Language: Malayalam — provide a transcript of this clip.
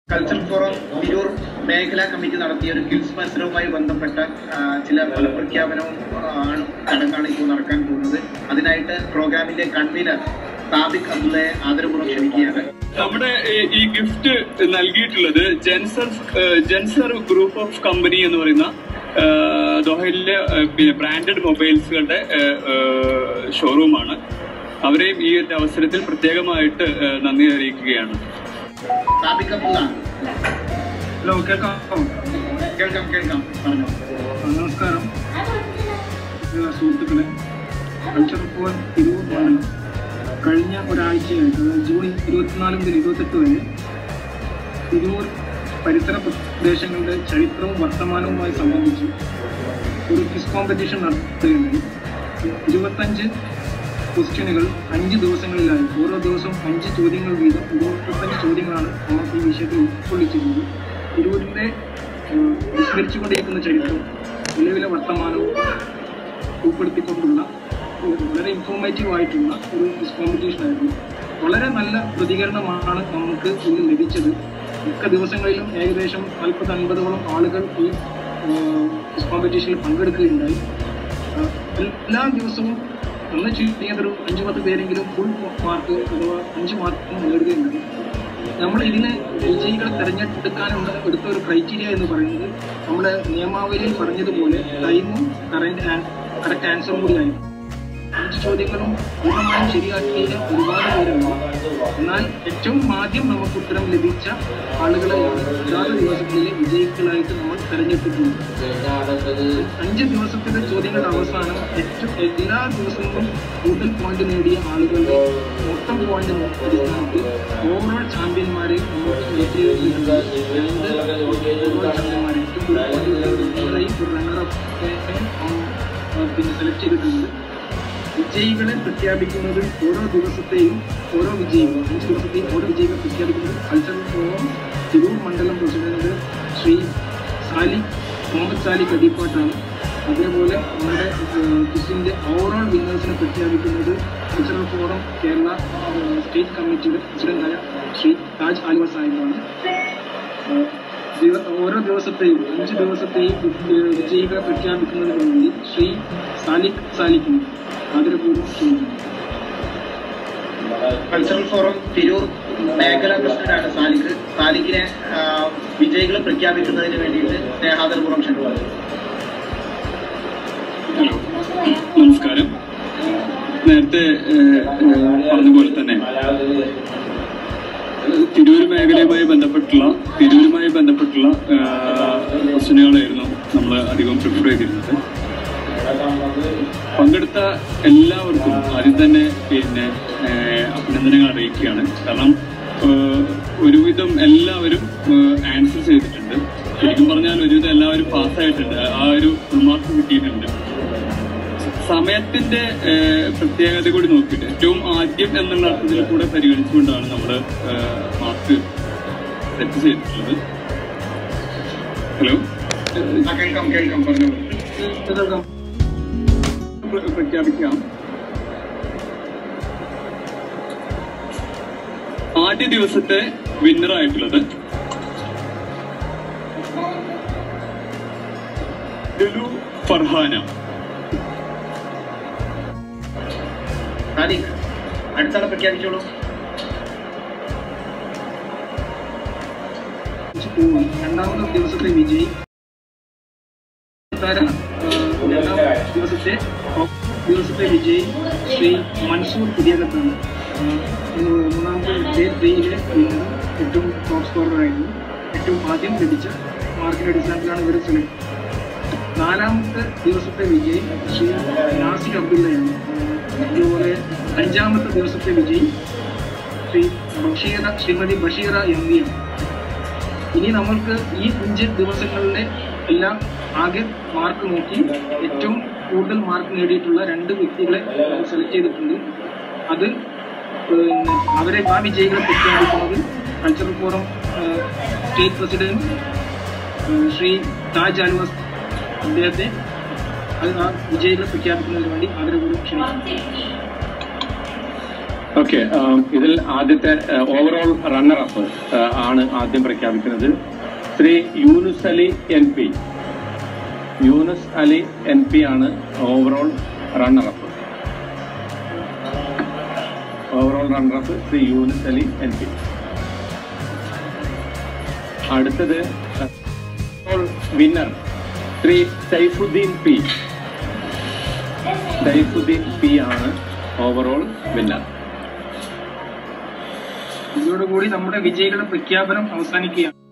കൾച്ചർ ഫോറം തിരൂർ മേഖലാ കമ്മിറ്റി നടത്തിയ ഒരു കിൽസ് മത്സരവുമായി ബന്ധപ്പെട്ട ആ, ചില ഫലപ്രഖ്യാപനവും ആ, ആണ് ചടങ്ങാണ് ഇപ്പോൾ നടക്കാൻ പോകുന്നത് അതിനായിട്ട് പ്രോഗ്രാമിന്റെ കൺവീനർ സാബിക് അബ്ദുള്ളയെ ആദരപൂർവ്വം ക്ഷണിക്കുകയാണ് നമ്മുടെ ഈ- ഈ ഗിഫ്റ്റ് നൽകിയിട്ടുള്ളത് ജെൻസർ ജെൻസർ ഗ്രൂപ്പ് ഓഫ് കമ്പനി എന്ന് പറയുന്ന ആ, ദോഹയിലെ ആ, പിന്നെ ബ്രാൻഡഡ് മൊബൈൽസുകളുടെ ഷോറൂമാണ് അവരെയും ഈ ഒരു അവസരത്തിൽ പ്രത്യേകമായിട്ട് ആ, നന്ദി അറിയിക്കുകയാണ് സാബിക് അബ്ദുള്ള ഹലോ കേൾക്കാം കേൾക്കാം കേൾക്കാം പറഞ്ഞു നമസ്കാരം പ്രിയ സുഹൃത്തുക്കളെ കൾച്ചർ ഫോർ തിരൂർ മണ്ഡലം കഴിഞ്ഞ ഒരാഴ്ചയായിട്ട് അതായത് ജൂൺ ഇരുപത്തിനാല് മുതൽ ഇരുപത്തെട്ട് വരെ തിരൂർ പരിസര പ്രദേശങ്ങളുടെ ചരിത്രവും വർത്തമാനവുമായി സംബന്ധിച്ച് ഒരു ക്വിസ് കോമ്പറ്റീഷൻ നടത്തുകയുണ്ടായി ഇരുപത്തഞ്ച് ക്വസ്റ്റ്യനുകൾ അഞ്ച് ദിവസങ്ങളിലായി ഓരോ ദിവസവും അഞ്ച് ചോദ്യങ്ങൾ വീതം ഇരുപത്തഞ്ച് ചോദ്യങ്ങളാണ് നമ്മൾ ഈ വിഷയത്തിൽ ഉൾക്കൊള്ളിച്ചിരുന്നത് തിരൂരിൻ്റെ ഏഹ്, വിസ്മരിച്ചുകൊണ്ടിരിക്കുന്ന ചരിത്രം നിലവിലെ വർത്തമാനവും ഉൾപ്പെടുത്തിക്കൊണ്ടുള്ള ഒരു വളരെ ഇൻഫോർമേറ്റീവ് ആയിട്ടുള്ള ഒരു ക്വിസ് കോമ്പറ്റീഷൻ ആയിരുന്നു വളരെ നല്ല പ്രതികരണമാണ് നമുക്ക് ഇതിൽ ലഭിച്ചത് മിക്ക ദിവസങ്ങളിലും ഏകദേശം നാൽപ്പത് അൻപതോളം ആളുകൾ ഈ ക്വിസ് കോമ്പറ്റീഷനിൽ പങ്കെടുക്കുകയുണ്ടായി ആഹ് എല്ലാ ദിവസവും ഒന്ന് ചുരുങ്ങിയതൊരു അഞ്ച് പത്ത് പേരെങ്കിലും ഫുൾ മാർക്ക് അഥവാ അഞ്ച് മാർക്ക് നേടുകയുണ്ടായി നമ്മൾ ഇതിനെ വിജയികളെ തിരഞ്ഞെടുക്കാനുള്ള എടുത്ത ഒരു ക്രൈറ്റീരിയ എന്ന് പറയുന്നത് നമ്മുടെ നിയമാവലിയിൽ പറഞ്ഞതുപോലെ ടൈമും കറന്റ് കറക്റ്റ് ആൻസറും കൂടിയായിരുന്നു അഞ്ച് ചോദ്യങ്ങളും പൂർണ്ണമായും ശരിയാക്കിയ ഒരുപാട് പേരുണ്ട് എന്നാൽ ഏറ്റവും ആദ്യം നമുക്ക് ഉത്തരം ലഭിച്ച ആളുകളെയാണ് അതാത് ദിവസങ്ങളിലെ വിജയികളായിട്ട് നമ്മൾ തെരഞ്ഞെടുത്തിട്ടുള്ളത് അഞ്ച് ദിവസത്തിലെ ചോദ്യങ്ങളുടെ അവസാനം ഏറ്റവും എല്ലാ ദിവസവും കൂടുതൽ പോയിന്റ് നേടിയ ആളുകളുടെ മൊത്തം പോയിന്റ് അടിസ്ഥാനത്തിൽ ഓവറോൾ ചാമ്പ്യന്മാരെ നമ്മൾ സെലക്ട് ചെയ്തിട്ടുണ്ട് രണ്ട് ഓവറോൾ ചാമ്പ്യന്മാരെ ഏറ്റവും കൂടുതൽ പോയിന്റ് ഒരു റണ്ണർ അപ്പ് പിന്നെ സെലക്ട് ചെയ്തിട്ടുണ്ട് വിജയികളെ പ്രഖ്യാപിക്കുന്നത് ഓരോ ദിവസത്തെയും ഓരോ വിജയികൾ അഞ്ച് ദിവസത്തെയും ഓരോ വിജയികളെ പ്രഖ്യാപിക്കുന്നത് കൾച്ചറൽ ഫോറം തിരൂർ മണ്ഡലം പ്രസിഡന്റ് ശ്രീ സാലിക് മുഹമ്മദ് സാലിക് അടിപ്പാട്ടാണ് അതേപോലെ നമ്മുടെ ക്വിസിന്റെ ഓവറോൾ വിന്നേഴ്സിനെ പ്രഖ്യാപിക്കുന്നത് cultural forum Kerala uh, state കമ്മിറ്റിയുടെ പ്രസിഡന്റായ ശ്രീ താജ് ആലുവ സാഹിബാണ് ഏഹ്, ദിവ- ഓരോ ദിവസത്തെയും അഞ്ച് ദിവസത്തെയും വി- വിജയികളെ പ്രഖ്യാപിക്കുന്നതിന് വേണ്ടി ശ്രീ സാലിക് സാലിക്കിന് ആദരപൂർവ്വം ക്ഷണിക്കുന്നു കൾച്ചറൽ ഫോറം തിരൂർ മേഖലാ പ്രസിഡന്റാണ് സാലിക് സാലിക്കിനെ ആ, വിജയികളെ പ്രഖ്യാപിക്കുന്നതിന് വേണ്ടിയിട്ട് സ്നേഹാദരപൂർവ്വം ക്ഷണിക്കുന്നു ഹലോ നമസ്കാരം നേരത്തെ ഏഹ്, ഏഹ്, പറഞ്ഞതുപോലെ തന്നെ ഏഹ്, തിരൂർ മേഖലയുമായി ബന്ധപ്പെട്ടുള്ള തിരൂരുമായി ബന്ധപ്പെട്ടുള്ള ക്വസ്റ്റ്യനുകളായിരുന്നു നമ്മൾ അധികം പ്രിഫർ ചെയ്തിരുന്നത് പങ്കെടുത്ത എല്ലാവർക്കും ആദ്യം തന്നെ പിന്നെ ഏഹ്, അഭിനന്ദനങ്ങൾ അറിയിക്കുകയാണ് കാരണം ഏഹ്, ഒരുവിധം എല്ലാവരും ആൻസർ ചെയ്തിട്ടുണ്ട് ശരിക്കും പറഞ്ഞാൽ ഒരുവിധം എല്ലാവരും പാസ്സായിട്ടുണ്ട് ആ ഒരു ഫുൾ മാർക്ക് കിട്ടിയിട്ടുണ്ട് സമയത്തിന്റെ ഏഹ്, പ്രത്യേകത കൂടി നോക്കിയിട്ട് ഏറ്റവും ആദ്യം എന്നുള്ള അർത്ഥത്തിൽ കൂടെ പരിഗണിച്ചുകൊണ്ടാണ് നമ്മൾ മാർക്ക് സെറ്റ് ചെയ്തിട്ടുള്ളത് ഹലോ ആ, കേൾക്കാം കേൾക്കാം പറഞ്ഞോളൂ ഇതൊക്കെ പ്ര- പ്രഖ്യാപിക്കാം ആദ്യ ദിവസത്തെ വിന്നറായിട്ടുള്ളത് ലുലു ഫർഹാന സാലിക് അടുത്താളെ പ്രഖ്യാപിച്ചോളൂ പോകും രണ്ടാമത്തെ ദിവസത്തെ വിജയി താര, ഏഹ്, രണ്ടാം ദിവസത്തെ ദിവസത്തെ വിജയി ശ്രീ മൻസൂർ പുതിയകത്താണ് ഏഹ്, മൂന്നാമത്തെ ഡേ ത്രീയിലെ വിന്നർ ഏറ്റവും ടോപ്പ് സ്കോററായിരുന്നു ഏറ്റവും ആദ്യം ലഭിച്ച മാർക്കിന്റെ അടിസ്ഥാനത്തിലാണ് ഇവരെ സെലക്ട് നാലാമത്തെ ദിവസത്തെ വിജയി ശ്രീ നാസിർ അബ്ദുള്ളയാണ് ഏഹ്, അതുപോലെ അഞ്ചാമത്തെ ദിവസത്തെ വിജയി ശ്രീ ബഷീറ ശ്രീമതി ബഷീറ എം വി ആണ് ഇനി നമ്മൾക്ക് ഈ അഞ്ച് ദിവസങ്ങളിലെ എല്ലാം ആകെ മാർക്ക് നോക്കി ഏറ്റവും കൂടുതൽ മാർക്ക് നേടിയിട്ടുള്ള രണ്ട് വ്യക്തികളെ നമ്മൾ സെലക്ട് ചെയ്തിട്ടുണ്ട് അത് പിന്നെ അവരെ ആ വിജയികളെ പ്രഖ്യാപിക്കുന്നത് cultural forum uh, state president uh, Shri Taj Aluvas അദ്ദേഹത്തെ അത് ആ വിജയികളെ പ്രഖ്യാപിക്കുന്നതിന് വേണ്ടി ആദരപൂർവ്വം ക്ഷണിക്കുന്നു ഓക്കെ ഇതിൽ ആദ്യത്തെ ഓവറോൾ റണ്ണർ അപ്പ് ആണ് ആദ്യം പ്രഖ്യാപിക്കുന്നത് Shri Yunus Ali N P Yunus Ali N P ആണ് overall runner up overall runner up Shri Yunus Ali N P അടുത്തത് winner Shri Saifuddin P Saifuddin P ആണ് ഓവറോൾ വിന്നർ ഇതോടുകൂടി നമ്മുടെ വിജയികളുടെ പ്രഖ്യാപനം അവസാനിക്കുകയാണ്